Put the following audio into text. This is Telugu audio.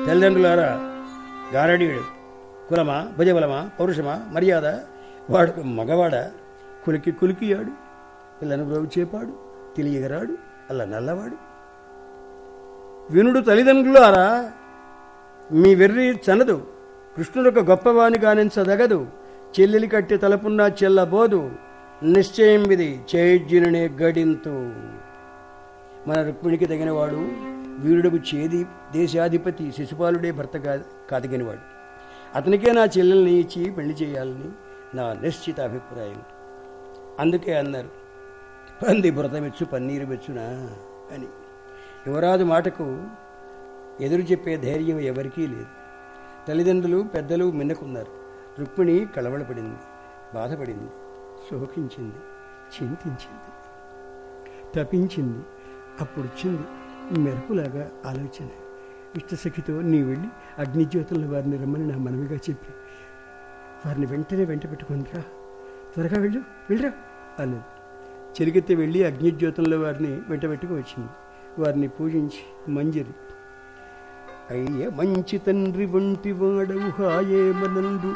తల్లిదండ్రులారా గారడీయుడు కులమా భుజబలమా పౌరుషమా మర్యాద వాడు మగవాడ కులికి కులికియాడు పిల్లను బ్రోగు చేపాడు తెలియగరాడు అలా నల్లవాడు వినుడు తల్లిదండ్రులారా మీ వెర్రి చనదు కృష్ణుడొక గొప్పవాని గానించదగదు చెల్లెలి కట్టి తలపున్నా చెల్లబోదు నిశ్చయం ఇది చైజ్యునే గడింతు మన రుక్మిణికి తగినవాడు వీరుడకు చేది దేశాధిపతి శిశుపాలుడే భర్త కా కాదగినవాడు అతనికే నా చెల్లెల్ని ఇచ్చి పెళ్లి చేయాలని నా నిశ్చిత అభిప్రాయం అందుకే అన్నారు పంది బురదమెచ్చు పన్నీరు మెచ్చునా అని యువరాజు మాటకు ఎదురు చెప్పే ధైర్యం ఎవరికీ లేదు తల్లిదండ్రులు పెద్దలు మిన్నకున్నారు రుక్మిణి కలవడపడింది బాధపడింది శోకించింది చింతించింది తపించింది అప్పుడు వచ్చింది మెరుపులాగా ఆలోచన ఇష్టసఖితో నీ వెళ్ళి అగ్నిజ్యోతుల వారిని రమ్మని నా మనవిగా చెప్పి వారిని వెంటనే వెంట పెట్టుకుందిరా త్వరగా వెళ్ళు వెళ్ళరా అన్నది చెలికెత్తి వెళ్ళి అగ్నిజ్యోతుల వారిని వెంట పెట్టుకు వచ్చింది వారిని పూజించి మంజరి అయ్య మంచి తండ్రి వంటి వాడవు హాయే మనందు